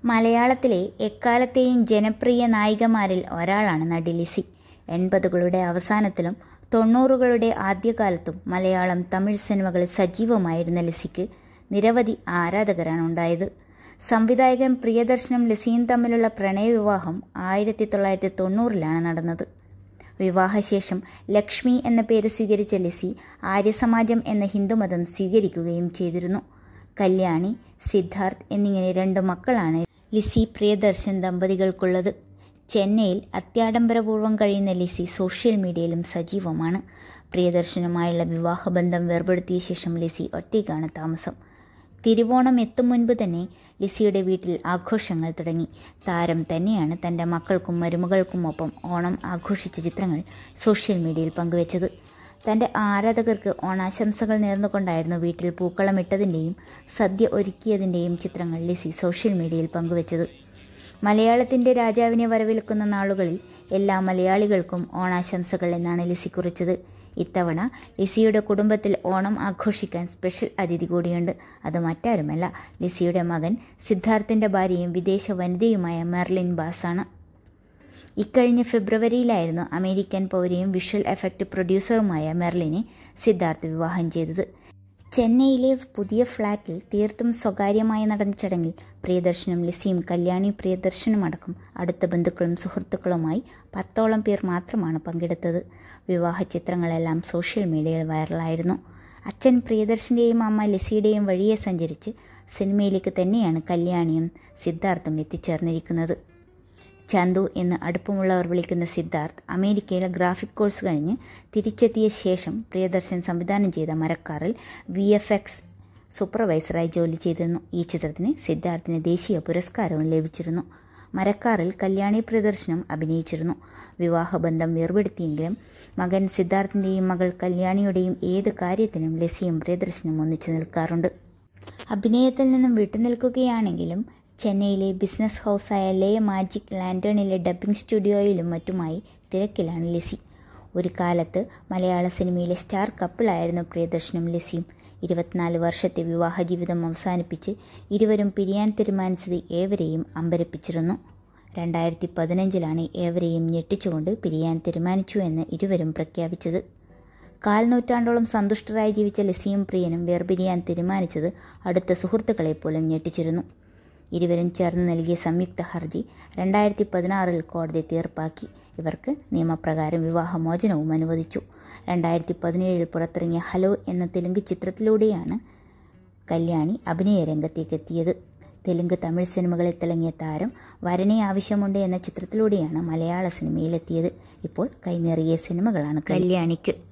മലയാളത്തിലെ എക്കാലത്തെയും ജനപ്രിയ നായികമാരിൽ ഒരാളാണ് നടി ലിസി എൺപതുകളുടെ അവസാനത്തിലും തൊണ്ണൂറുകളുടെ ആദ്യകാലത്തും മലയാളം തമിഴ് സിനിമകളിൽ സജീവമായിരുന്ന ലിസിക്ക് നിരവധി ആരാധകരാണ് ഉണ്ടായത് സംവിധായകൻ പ്രിയദർശനും ലിസിയും തമ്മിലുള്ള പ്രണയവിവാഹം ആയിരത്തി തൊള്ളായിരത്തി തൊണ്ണൂറിലാണ് നടന്നത് വിവാഹശേഷം ലക്ഷ്മി എന്ന പേര് സ്വീകരിച്ച ലിസി ആര്യസമാജം എന്ന ഹിന്ദുമതം സ്വീകരിക്കുകയും ചെയ്തിരുന്നു കല്യാണി സിദ്ധാർത്ഥ് എന്നിങ്ങനെ രണ്ട് മക്കളാണ് ലിസി പ്രിയദർശൻ ദമ്പതികൾക്കുള്ളത് ചെന്നൈയിൽ അത്യാഡംബരപൂർവ്വം കഴിയുന്ന ലിസി സോഷ്യൽ മീഡിയയിലും സജീവമാണ് പ്രിയദർശനുമായുള്ള വിവാഹബന്ധം വേർപെടുത്തിയ ശേഷം ലിസി ഒറ്റയ്ക്കാണ് താമസം തിരുവോണം എത്തും മുൻപ് തന്നെ ലിസിയുടെ വീട്ടിൽ ആഘോഷങ്ങൾ തുടങ്ങി താരം തന്നെയാണ് തൻ്റെ മക്കൾക്കും മരുമകൾക്കുമൊപ്പം ഓണം ആഘോഷിച്ച ചിത്രങ്ങൾ സോഷ്യൽ മീഡിയയിൽ പങ്കുവച്ചത് തൻ്റെ ആരാധകർക്ക് ഓണാശംസകൾ നേർന്നുകൊണ്ടായിരുന്നു വീട്ടിൽ പൂക്കളമിട്ടതിൻ്റെയും സദ്യ ഒരുക്കിയതിൻ്റെയും ചിത്രങ്ങൾ ലിസി സോഷ്യൽ മീഡിയയിൽ പങ്കുവച്ചത് മലയാളത്തിൻ്റെ രാജാവിനെ വരവേൽക്കുന്ന നാളുകളിൽ എല്ലാ മലയാളികൾക്കും ഓണാശംസകൾ എന്നാണ് ലിസി കുറിച്ചത് ഇത്തവണ ലിസിയുടെ കുടുംബത്തിൽ ഓണം ആഘോഷിക്കാൻ സ്പെഷ്യൽ അതിഥി കൂടിയുണ്ട് അത് മറ്റാരുമല്ല ലിസിയുടെ മകൻ സിദ്ധാർത്ഥിൻ്റെ ഭാര്യയും വിദേശ വനിതയുമായ മെർലിൻ ബാസാണ് ഇക്കഴിഞ്ഞ ഫെബ്രുവരിയിലായിരുന്നു അമേരിക്കൻ പൗരയും വിഷ്വൽ എഫക്റ്റ് പ്രൊഡ്യൂസറുമായ മെർലിനെ സിദ്ധാർത്ഥ് വിവാഹം ചെയ്തത് ചെന്നൈയിലെ പുതിയ ഫ്ളാറ്റിൽ തീർത്തും സ്വകാര്യമായി നടന്ന ചടങ്ങിൽ പ്രിയദർശനും ലിസിയും കല്യാണി പ്രിയദർശനും അടക്കം അടുത്ത ബന്ധുക്കളും സുഹൃത്തുക്കളുമായി പത്തോളം പേർ മാത്രമാണ് പങ്കെടുത്തത് വിവാഹ ചിത്രങ്ങളെല്ലാം സോഷ്യൽ മീഡിയയിൽ വൈറലായിരുന്നു അച്ഛൻ പ്രിയദർശൻ്റെയും അമ്മ ലിസിയുടെയും വഴിയെ സഞ്ചരിച്ച് സിനിമയിലേക്ക് തന്നെയാണ് കല്യാണിയും സിദ്ധാർത്ഥും എത്തിച്ചേർന്നിരിക്കുന്നത് ചന്തു എന്ന് അടുപ്പമുള്ളവർ വിളിക്കുന്ന സിദ്ധാർത്ഥ് അമേരിക്കയിലെ ഗ്രാഫിക് കോഴ്സ് കഴിഞ്ഞ് തിരിച്ചെത്തിയ ശേഷം പ്രിയദർശൻ സംവിധാനം ചെയ്ത മരക്കാറിൽ വി എഫ് എക്സ് സൂപ്പർവൈസറായി ജോലി ചെയ്തിരുന്നു ഈ ചിത്രത്തിന് സിദ്ധാർത്ഥിന് ദേശീയ പുരസ്കാരവും ലഭിച്ചിരുന്നു മരക്കാറിൽ കല്യാണി പ്രിയദർശനും അഭിനയിച്ചിരുന്നു വിവാഹബന്ധം വേർപെടുത്തിയെങ്കിലും മകൻ സിദ്ധാർത്ഥിൻ്റെയും മകൾ കല്യാണിയുടെയും ഏത് കാര്യത്തിനും ലസിയും പ്രിയദർശനും ഒന്നിച്ചു നിൽക്കാറുണ്ട് അഭിനയത്തിൽ നിന്നും വിട്ടുനിൽക്കുകയാണെങ്കിലും ചെന്നൈയിലെ ബിസിനസ് ഹൗസായ ലേ മാജിക് ലാൻഡേണിലെ ഡബ്ബിംഗ് സ്റ്റുഡിയോയിലും മറ്റുമായി തിരക്കിലാണ് ലിസി ഒരു കാലത്ത് മലയാള സിനിമയിലെ സ്റ്റാർ കപ്പിളായിരുന്നു പ്രിയദർശനും ലിസിയും ഇരുപത്തിനാല് വർഷത്തെ വിവാഹ ജീവിതം അവസാനിപ്പിച്ച് ഇരുവരും പിരിയാൻ തീരുമാനിച്ചത് ഏവരെയും അമ്പരപ്പിച്ചിരുന്നു രണ്ടായിരത്തി പതിനഞ്ചിലാണ് ഏവരെയും ഞെട്ടിച്ചുകൊണ്ട് പിരിയാൻ തീരുമാനിച്ചു എന്ന് ഇരുവരും പ്രഖ്യാപിച്ചത് കാൽ നൂറ്റാണ്ടോളം സന്തുഷ്ടരായി ജീവിച്ച ലിസിയും പ്രിയനും വേർപിരിയാൻ തീരുമാനിച്ചത് അടുത്ത സുഹൃത്തുക്കളെ പോലും ഞെട്ടിച്ചിരുന്നു ഇരുവരും ചേർന്ന് നൽകിയ സംയുക്ത ഹർജി രണ്ടായിരത്തി പതിനാറിൽ കോടതി തീർപ്പാക്കി ഇവർക്ക് നിയമപ്രകാരം വിവാഹമോചനവും അനുവദിച്ചു രണ്ടായിരത്തി പതിനേഴിൽ പുറത്തിറങ്ങിയ ഹലോ എന്ന തെലുങ്ക് ചിത്രത്തിലൂടെയാണ് കല്യാണി അഭിനയ രംഗത്തേക്ക് എത്തിയത് തെലുങ്ക് തമിഴ് സിനിമകളിൽ തിളങ്ങിയ താരം വരനെ ആവശ്യമുണ്ട് എന്ന ചിത്രത്തിലൂടെയാണ് മലയാള സിനിമയിലെത്തിയത് ഇപ്പോൾ കൈനിറിയ സിനിമകളാണ് കല്യാണിക്ക്